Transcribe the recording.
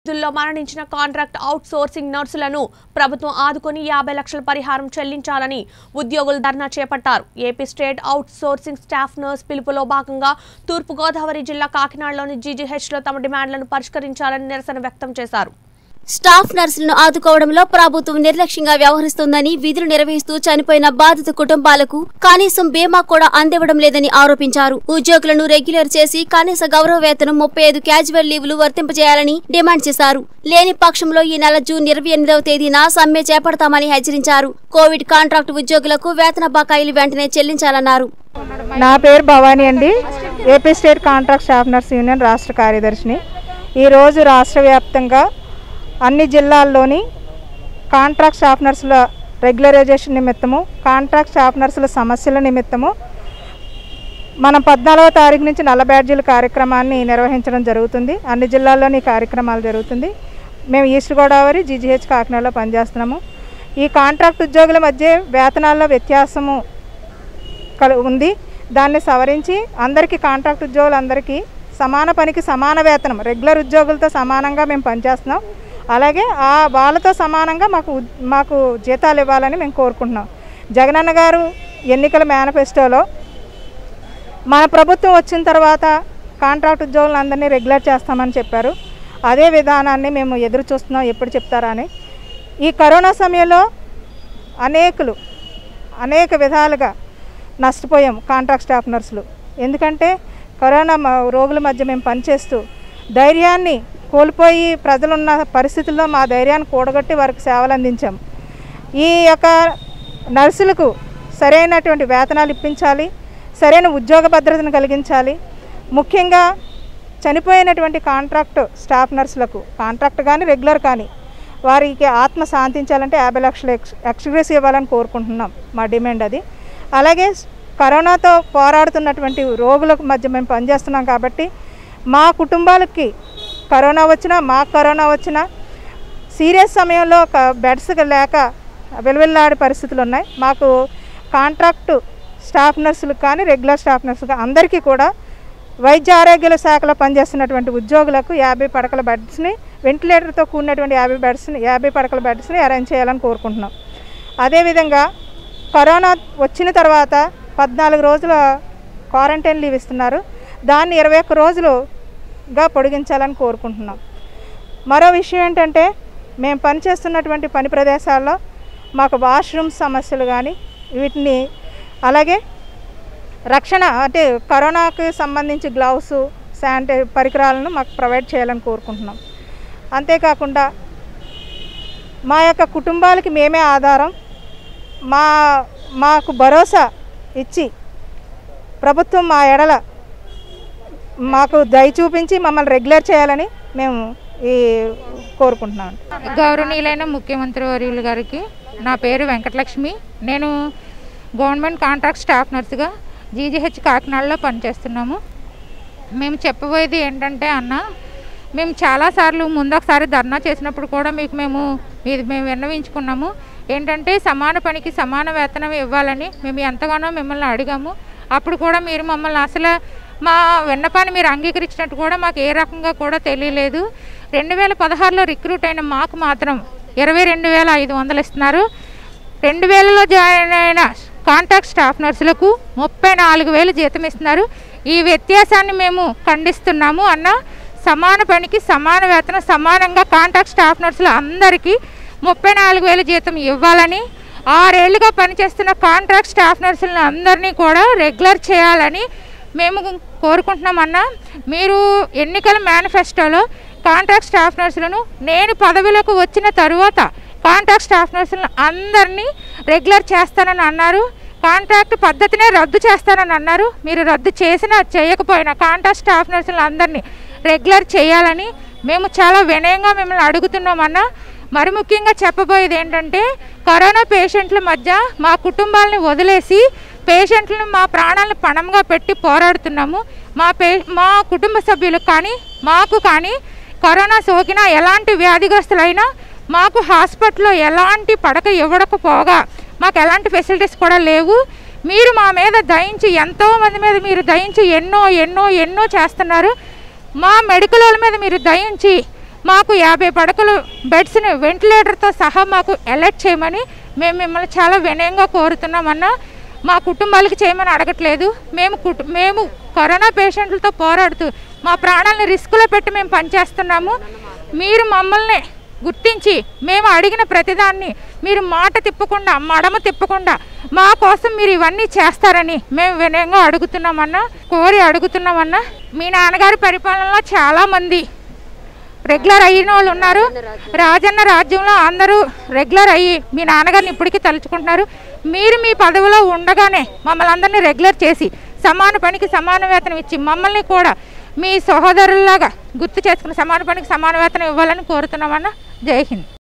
దుల్లో మరణించిన contract out sourcing నర్సులను ప్రభుత్వం ఆదుకొని యాభై లక్షల పరిహారం చెల్లించాలని ఉద్యోగులు ధర్నా చేపట్టారు AP state outsourcing staff nurse పిలుపులో భాగంగా తూర్పుగోదావరి జిల్లా కాకినాడలోని జీజీహెచ్లో తమ డిమాండ్లను పరిష్కరించాలని నిరసన వ్యక్తం చేశారు స్టాఫ్ నర్సులను ఆదుకోవడంలో ప్రభుత్వం నిర్లక్ష్యంగా వ్యవహరిస్తోందని విధులు నిర్వహిస్తూ చనిపోయిన బాధిత కుటుంబాలకు కనీసం బీమా కూడా అందివ్వడం లేదని ఆరోపించారు ఉద్యోగులను రెగ్యులర్ చేసి కనీస గౌరవ వేతనం ముప్పై ఐదు క్యాజువల్ లీవులు వర్తింపజేయాలని డిమాండ్ చేశారు లేని పక్షంలో ఈ నెల జూన్ ఇరవై ఎనిమిదవ తేదీన సమ్మె చేపడతామని హెచ్చరించారు కోవిడ్ కాంట్రాక్ట్ ఉద్యోగులకు వేతన బకాయిలు వెంటనే చెల్లించాలన్నారు నా పేరు భవానీ అండి AP state contract staff nurse union రాష్ట్ర కార్యదర్శిని ఈరోజు రాష్ట్ర వ్యాప్తంగా అన్ని జిల్లాల్లోని కాంట్రాక్ట్ స్టాఫ్ నర్సుల రెగ్యులరైజేషన్ నిమిత్తము కాంట్రాక్ట్ స్టాఫ్ నర్సుల సమస్యల నిమిత్తము మనం పద్నాలుగో తారీఖు నుంచి నల్ల బ్యాడ్జీల కార్యక్రమాన్ని నిర్వహించడం జరుగుతుంది అన్ని జిల్లాల్లోని ఈ కార్యక్రమాలు జరుగుతుంది మేము ఈస్ట్ గోదావరి జీజీహెచ్ కాకినాడలో పనిచేస్తున్నాము ఈ కాంట్రాక్ట్ ఉద్యోగుల మధ్య వేతనాల్లో వ్యత్యాసము కల ఉంది దాన్ని సవరించి అందరికీ కాంట్రాక్ట్ ఉద్యోగులందరికీ సమాన పనికి సమాన వేతనం రెగ్యులర్ ఉద్యోగులతో సమానంగా మేము పనిచేస్తున్నాం అలాగే ఆ వాళ్ళతో సమానంగా మాకు ఉద్- మాకు జీతాలు ఇవ్వాలని మేము కోరుకుంటున్నాం జగనన్న గారు ఎన్నికల మేనిఫెస్టోలో మన ప్రభుత్వం వచ్చిన తర్వాత కాంట్రాక్ట్ ఉద్యోగులందరినీ రెగ్యులర్ చేస్తామని చెప్పారు అదే విధానాన్ని మేము ఎదురు చూస్తున్నాం ఎప్పుడు చెప్తారా అని ఈ కరోనా సమయంలో అనేకులు అనేక విధాలుగా నష్టపోయాం కాంట్రాక్ట్ స్టాఫ్ నర్సులు ఎందుకంటే కరోనా మ- రోగుల మధ్య మేము పనిచేస్తూ ధైర్యాన్ని కోల్పోయి ప్రజలున్న పరిస్థితుల్లో మా ధైర్యాన్ని కూడగట్టి వారికి సేవలు అందించాం ఈ యొక్క నర్సులకు సరైనటువంటి వేతనాలు ఇప్పించాలి సరైన ఉద్యోగ భద్రతను కలిగించాలి ముఖ్యంగా చనిపోయినటువంటి కాంట్రాక్ట్ స్టాఫ్ నర్సులకు కాంట్రాక్ట్ కానీ రెగ్యులర్ కానీ వారికి ఆత్మ శాంతించాలంటే యాభై లక్షల ఎక్స్ ఎక్స్గ్రెస్ ఇవ్వాలని కోరుకుంటున్నాం మా డిమాండ్ అది అలాగే కరోనాతో పోరాడుతున్నటువంటి రోగులకు మధ్య మేము పనిచేస్తున్నాం కాబట్టి మా కుటుంబాలకి కరోనా వచ్చినా మాకు కరోనా వచ్చినా సీరియస్ సమయంలో ఒక బెడ్స్ లేక వెలువెల్లాడే పరిస్థితులు ఉన్నాయి మాకు కాంట్రాక్ట్ స్టాఫ్ నర్సులకు కానీ రెగ్యులర్ స్టాఫ్ నర్సులకు అందరికీ కూడా వైద్య ఆరోగ్యాల శాఖలో పనిచేస్తున్నటువంటి ఉద్యోగులకు యాభై పడకల బెడ్స్ని వెంటిలేటర్తో కూడినటువంటి యాభై బెడ్స్ని యాభై పడకల బెడ్స్ని అరేంజ్ చేయాలని కోరుకుంటున్నాం అదేవిధంగా కరోనా వచ్చిన తర్వాత పద్నాలుగు రోజుల క్వారంటైన్ లీవ్ ఇస్తున్నారు దాన్ని ఇరవై ఒక్క రోజులుగా పొడిగించాలని కోరుకుంటున్నాం మరో విషయం ఏంటంటే మేము పనిచేస్తున్నటువంటి పని ప్రదేశాల్లో మాకు వాష్రూమ్ సమస్యలు కానీ వీటిని అలాగే రక్షణ అంటే కరోనాకి సంబంధించి గ్లౌస్ శానిటై పరికరాలను మాకు ప్రొవైడ్ చేయాలని కోరుకుంటున్నాం అంతేకాకుండా మా యొక్క కుటుంబాలకి మేమే ఆధారం మా మాకు భరోసా ఇచ్చి ప్రభుత్వం మా ఎడల మాకు దయ చూపించి మమ్మల్ని రెగ్యులర్ చేయాలని మేము ఈ కోరుకుంటున్నాం గౌరవనీయులైన ముఖ్యమంత్రి వర్యులు గారికి నా పేరు వెంకటలక్ష్మి నేను గవర్నమెంట్ కాంట్రాక్ట్ స్టాఫ్ నర్సుగా జీజీహెచ్ కాకినాడలో పనిచేస్తున్నాము మేము చెప్పబోయేది ఏంటంటే అన్న మేము చాలాసార్లు ముందొకసారి ధర్నా చేసినప్పుడు కూడా మీకు మేము ఇది మేము విన్నవించుకున్నాము ఏంటంటే సమాన పనికి సమాన వేతనం ఇవ్వాలని మేము ఎంతగానో మిమ్మల్ని అడిగాము అప్పుడు కూడా మీరు మమ్మల్ని అసలు మా విన్నపాన్ని మీరు అంగీకరించినట్టు కూడా మాకు ఏ రకంగా కూడా తెలియలేదు రెండు వేల పదహారులో రిక్రూట్ అయిన మాకు మాత్రం ఇరవై రెండు వేల ఐదు వందలు ఇస్తున్నారు రెండు వేలలో జాయిన్ అయిన కాంటాక్ట్ స్టాఫ్ నర్సులకు ముప్పై నాలుగు వేలు జీతం ఇస్తున్నారు ఈ వ్యత్యాసాన్ని మేము ఖండిస్తున్నాము అన్న సమాన పనికి సమాన వేతనం సమానంగా కాంటాక్ట్ స్టాఫ్ నర్సులు అందరికీ ముప్పై నాలుగు వేలు జీతం ఇవ్వాలని ఆరేళ్లుగా పనిచేస్తున్న కాంట్రాక్ట్ స్టాఫ్ నర్సులను అందరినీ కూడా రెగ్యులర్ చేయాలని మేము కోరుకుంటున్నామన్నా మీరు ఎన్నికల మేనిఫెస్టోలో కాంట్రాక్ట్ స్టాఫ్ నర్సులను నేను పదవిలోకి వచ్చిన తరువాత కాంట్రాక్ట్ స్టాఫ్ నర్సులను అందరినీ రెగ్యులర్ చేస్తానని అన్నారు కాంట్రాక్ట్ పద్ధతినే రద్దు చేస్తానని అన్నారు మీరు రద్దు చేసినా చేయకపోయినా కాంట్రాక్ట్ స్టాఫ్ నర్సులను అందరినీ రెగ్యులర్ చేయాలని మేము చాలా వినయంగా మిమ్మల్ని అడుగుతున్నామన్నా మరి ముఖ్యంగా చెప్పబోయేది ఏంటంటే కరోనా పేషెంట్ల మధ్య మా కుటుంబాలని వదిలేసి పేషెంట్లను మా ప్రాణాలను పణంగా పెట్టి పోరాడుతున్నాము మా పే మా కుటుంబ సభ్యులకు కానీ మాకు కానీ కరోనా సోకినా ఎలాంటి వ్యాధిగ్రస్తులైనా మాకు హాస్పిటల్లో ఎలాంటి పడక ఇవ్వకపోగా మాకు ఎలాంటి ఫెసిలిటీస్ కూడా లేవు మీరు మా మీద దయించి ఎంతో మంది మీద మీరు దయించి ఎన్నో ఎన్నో ఎన్నో చేస్తున్నారు మా మెడికల్ వాళ్ళ మీద మీరు దయించి మాకు యాభై పడకలు బెడ్స్ని వెంటిలేటర్తో సహా మాకు అలర్ట్ చేయమని మేము మిమ్మల్ని చాలా వినయంగా కోరుతున్నామన్నా మా కుటుంబాలకి చేయమని అడగట్లేదు మేము కుటు మేము కరోనా పేషెంట్లతో పోరాడుతూ మా ప్రాణాలను రిస్క్లో పెట్టి మేము పనిచేస్తున్నాము మీరు మమ్మల్ని గుర్తించి మేము అడిగిన ప్రతిదాన్ని మీరు మాట తిప్పకుండా మడమ తిప్పకుండా మా కోసం మీరు ఇవన్నీ చేస్తారని మేము వినయంగా అడుగుతున్నామన్నా కోరి అడుగుతున్నామన్నా మీ నాన్నగారి పరిపాలనలో చాలామంది రెగ్యులర్ అయిన వాళ్ళు ఉన్నారు రాజన్న రాజ్యంలో అందరూ రెగ్యులర్ అయ్యి మీ నాన్నగారిని ఇప్పటికీ తలుచుకుంటున్నారు మీరు మీ పదవిలో ఉండగానే మమ్మల్ని అందరినీ రెగ్యులర్ చేసి సమాన పనికి సమాన వేతనం ఇచ్చి మమ్మల్ని కూడా మీ సహోదరుల్లాగా గుర్తు చేసుకుని సమాన పనికి సమాన వేతనం ఇవ్వాలని కోరుతున్నామన్న జై హింద్